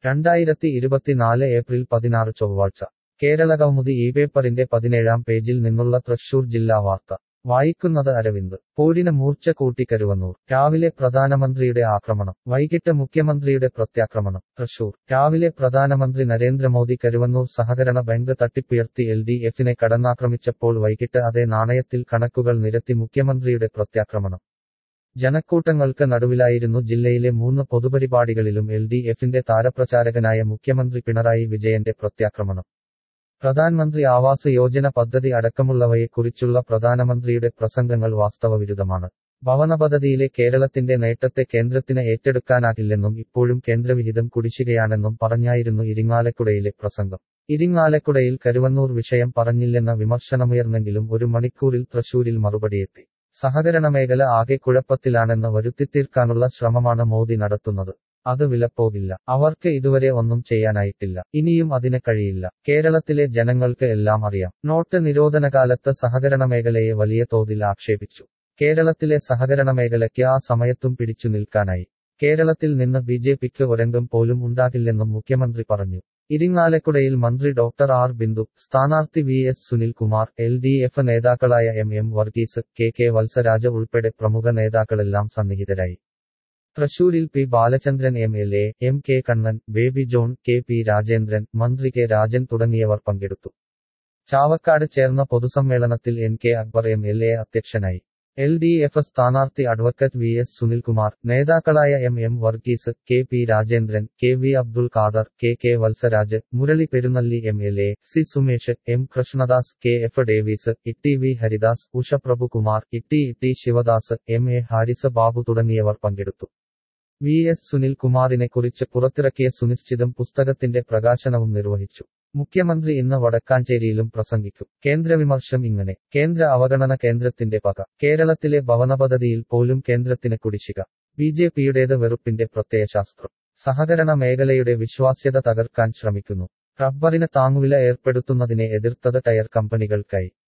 രണ്ടായിരത്തി ഇരുപത്തിനാല് ഏപ്രിൽ പതിനാറ് ചൊവ്വാഴ്ച കേരളകൗമുദി ഈ പേപ്പറിന്റെ പതിനേഴാം പേജിൽ നിന്നുള്ള തൃശൂർ ജില്ലാ വാർത്ത വായിക്കുന്നത് അരവിന്ദ് പോരിന് മൂർച്ച കൂട്ടി കരുവന്നൂർ രാവിലെ പ്രധാനമന്ത്രിയുടെ ആക്രമണം വൈകിട്ട് മുഖ്യമന്ത്രിയുടെ പ്രത്യാക്രമണം തൃശൂർ രാവിലെ പ്രധാനമന്ത്രി നരേന്ദ്രമോദി കരുവന്നൂർ സഹകരണ ബാങ്ക് തട്ടിപ്പുയർത്തി എൽ ഡി എഫിനെ കടന്നാക്രമിച്ചപ്പോൾ വൈകിട്ട് അതേ നാണയത്തിൽ കണക്കുകൾ നിരത്തി മുഖ്യമന്ത്രിയുടെ പ്രത്യാക്രമണം ജനക്കൂട്ടങ്ങൾക്ക് നടുവിലായിരുന്നു ജില്ലയിലെ മൂന്ന് പൊതുപരിപാടികളിലും എൽ ഡി എഫിന്റെ താരപ്രചാരകനായ മുഖ്യമന്ത്രി പിണറായി വിജയന്റെ പ്രത്യാക്രമണം പ്രധാൻമന്ത്രി ആവാസ് യോജന പദ്ധതി അടക്കമുള്ളവയെക്കുറിച്ചുള്ള പ്രധാനമന്ത്രിയുടെ പ്രസംഗങ്ങൾ വാസ്തവവിരുദ്ധമാണ് ഭവന പദ്ധതിയിലെ കേരളത്തിന്റെ നേട്ടത്തെ കേന്ദ്രത്തിന് ഏറ്റെടുക്കാനാകില്ലെന്നും ഇപ്പോഴും കേന്ദ്രവിഹിതം കുടിശ്ശികയാണെന്നും പറഞ്ഞായിരുന്നു ഇരിങ്ങാലക്കുടയിലെ പ്രസംഗം ഇരിങ്ങാലക്കുടയിൽ കരുവന്നൂർ വിഷയം പറഞ്ഞില്ലെന്ന വിമർശനമുയർന്നെങ്കിലും ഒരു മണിക്കൂറിൽ തൃശൂരിൽ മറുപടിയെത്തി സഹകരണ മേഖല ആകെ കുഴപ്പത്തിലാണെന്ന് വരുത്തിത്തീർക്കാനുള്ള ശ്രമമാണ് മോദി നടത്തുന്നത് അത് വിലപ്പോകില്ല അവർക്ക് ഇതുവരെ ഒന്നും ചെയ്യാനായിട്ടില്ല ഇനിയും അതിന് കഴിയില്ല കേരളത്തിലെ ജനങ്ങൾക്ക് എല്ലാം അറിയാം നോട്ട് നിരോധനകാലത്ത് സഹകരണ മേഖലയെ വലിയ തോതിൽ ആക്ഷേപിച്ചു കേരളത്തിലെ സഹകരണ മേഖലയ്ക്ക് ആ സമയത്തും പിടിച്ചു നിൽക്കാനായി കേരളത്തിൽ നിന്ന് ബി ജെ പിക്ക് ഒരംഗം പോലും ഉണ്ടാകില്ലെന്നും മുഖ്യമന്ത്രി പറഞ്ഞു ഇരിങ്ങാലക്കുടയിൽ മന്ത്രി ഡോക്ടർ ആർ ബിന്ദു സ്ഥാനാർത്ഥി V S Sunilkumar L D F നേതാക്കളായ M M Varghese K K Vatsaraja ഉൾപ്പെടെ പ്രമുഖ നേതാക്കളെല്ലാം സന്നിഹിതരായി തൃശൂരിൽ P Balachandran M L A M K Kannan Baby John K P Rajendran മന്ത്രി കെ രാജൻ തുടങ്ങിയവർ പങ്കെടുത്തു ചാവക്കാട് ചേർന്ന പൊതുസമ്മേളനത്തിൽ N K Akbar M L A അധ്യക്ഷനായി എൽ ഡി എഫ് സ്ഥാനാർത്ഥി അഡ്വക്കറ്റ് വി എസ് സുനിൽകുമാർ നേതാക്കളായ M M Varghese K P Rajendran K V Abdul Khader K K Vatsaraj Murali Perunnalli M L A C Sumesh M Krishnadas K F Davis Itty V Haridas Usha Prabhukumar Itty Itty Sivadas M A Haris Babu തുടങ്ങിയവർ പങ്കെടുത്തു V S സുനിൽകുമാറിനെ കുറിച്ച് പുറത്തിറക്കിയ സുനിശ്ചിതം പുസ്തകത്തിന്റെ പ്രകാശനവും നിർവഹിച്ചു മുഖ്യമന്ത്രി ഇന്ന് വടക്കാഞ്ചേരിയിലും പ്രസംഗിക്കും കേന്ദ്രവിമർശം ഇങ്ങനെ കേന്ദ്ര അവഗണന കേന്ദ്രത്തിന്റെ പക കേരളത്തിലെ ഭവന പദ്ധതിയിൽ പോലും കേന്ദ്രത്തിന് കുടിശ്ശിക ബി ജെ പിയുടേത് വെറുപ്പിന്റെ പ്രത്യയശാസ്ത്രം സഹകരണ മേഖലയുടെ വിശ്വാസ്യത തകർക്കാൻ ശ്രമിക്കുന്നു റബ്ബറിന് താങ്ങുവില ഏർപ്പെടുത്തുന്നതിനെ എതിർത്തത് ടയർ കമ്പനികൾക്കായി